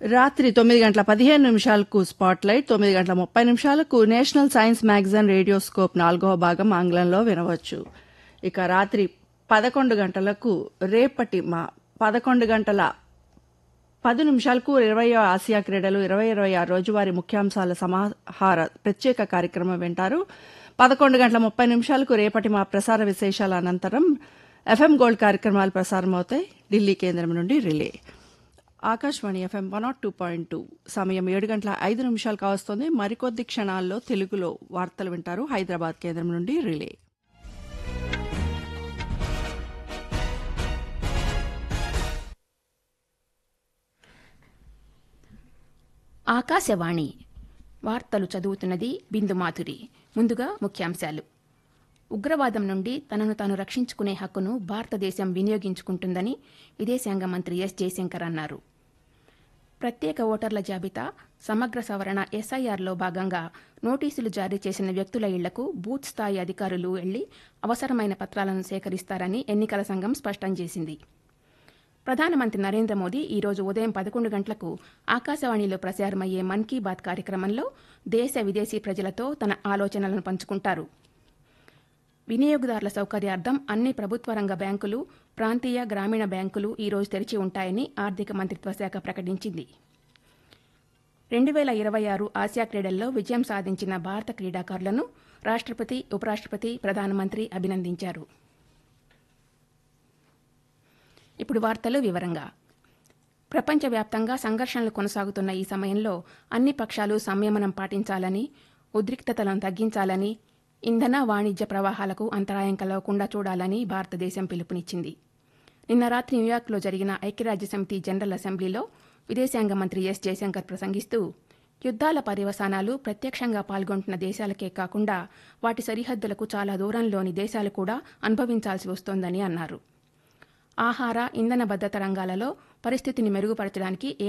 రాత్రి తొమ్మిది గంటల పదిహేను నిమిషాలకు స్పాట్ లైట్ తొమ్మిది గంటల ముప్పై నిమిషాలకు నేషనల్ సైన్స్ మ్యాగజైన్ రేడియోస్కోప్ నాలుగవ భాగం ఆంగ్లంలో వినవచ్చు ఇక రాత్రి పదకొండు గంటలకు రేపటి మా పదకొండు గంటల పది నిమిషాలకు ఇరవై ఆసియా క్రీడలు ఇరవై ఇరవై ఆరు రోజువారీ ముఖ్యాంశాల సమాహార ప్రత్యేక కార్యక్రమం వింటారు పదకొండు గంటల ముప్పై నిమిషాలకు రేపటి మా ప్రసార విశేషాల అనంతరం ఎఫ్ఎం గోల్డ్ కార్యక్రమాలు ప్రసారమవుతాయి ఢిల్లీ కేంద్రం నుండి relay Akashvani FM one nought two point two సమయం ఏడు గంటల ఐదు నిమిషాలు కావస్తోంది మరికొద్ది క్షణాల్లో తెలుగులో వార్తలు వింటారు హైదరాబాద్ కేంద్రం నుండి రిలే ఆకాశవాణి వార్తలు చదువుతున్నది బిందు మాధురి ముందుగా ముఖ్యాంశాలు ఉగ్రవాదం నుండి తనను తాను రక్షించుకునే హక్కును భారతదేశం వినియోగించుకుంటుందని విదేశాంగ మంత్రి ఎస్ జయశంకర్ అన్నారు ప్రత్యేక ఓటర్ల జాబితా సమగ్ర సవరణ ఎస్ఐఆర్లో భాగంగా నోటీసులు జారీ చేసిన వ్యక్తుల ఇళ్లకు బూత్ స్థాయి అధికారులు వెళ్లి అవసరమైన పత్రాలను సేకరిస్తారని ఎన్నికల సంఘం స్పష్టం చేసింది ప్రధానమంత్రి నరేంద్ర మోదీ ఈ రోజు ఉదయం పదకొండు గంటలకు ఆకాశవాణిలో ప్రసారమయ్యే మన్ కీ బాత్ కార్యక్రమంలో దేశ విదేశీ ప్రజలతో తన ఆలోచనలను పంచుకుంటారు వినియోగదారుల సౌకర్యార్థం అన్ని ప్రభుత్వ రంగ బ్యాంకులు ప్రాంతీయ గ్రామీణ బ్యాంకులు ఈ రోజు తెరిచి ఉంటాయని ఆర్థిక మంత్రిత్వ శాఖ ప్రకటించింది రెండు వేల ఇరవై ఆరు ఆసియా క్రీడల్లో విజయం సాధించిన భారత క్రీడాకారులను రాష్ట్రపతి ఉపరాష్ట్రపతి ప్రధానమంత్రి అభినందించారు ఇప్పుడు వార్తలు వివరంగా ప్రపంచవ్యాప్తంగా సంఘర్షణలు కొనసాగుతున్న ఈ సమయంలో అన్ని పక్షాలు సంయమనం పాటించాలని ఉద్రిక్తతలను తగ్గించాలని ఇంధన వాణిజ్య ప్రవాహాలకు అంతరాయం కలగకుండా చూడాలని భారతదేశం పిలుపునిచ్చింది నిన్న రాత్రి న్యూయార్క్లో జరిగిన ఐక్యరాజ్యసమితి జనరల్ అసెంబ్లీలో విదేశాంగ మంత్రి ఎస్ జయశంకర్ ప్రసంగిస్తూ యుద్ధాల పర్యవసానాలు ప్రత్యక్షంగా పాల్గొంటున్న దేశాలకే కాకుండా వాటి సరిహద్దులకు చాలా దూరంలోని దేశాలు కూడా అనుభవించాల్సి వస్తోందని అన్నారు ఆహార ఇంధన భద్రత రంగాలలో పరిస్థితిని మెరుగుపరచడానికి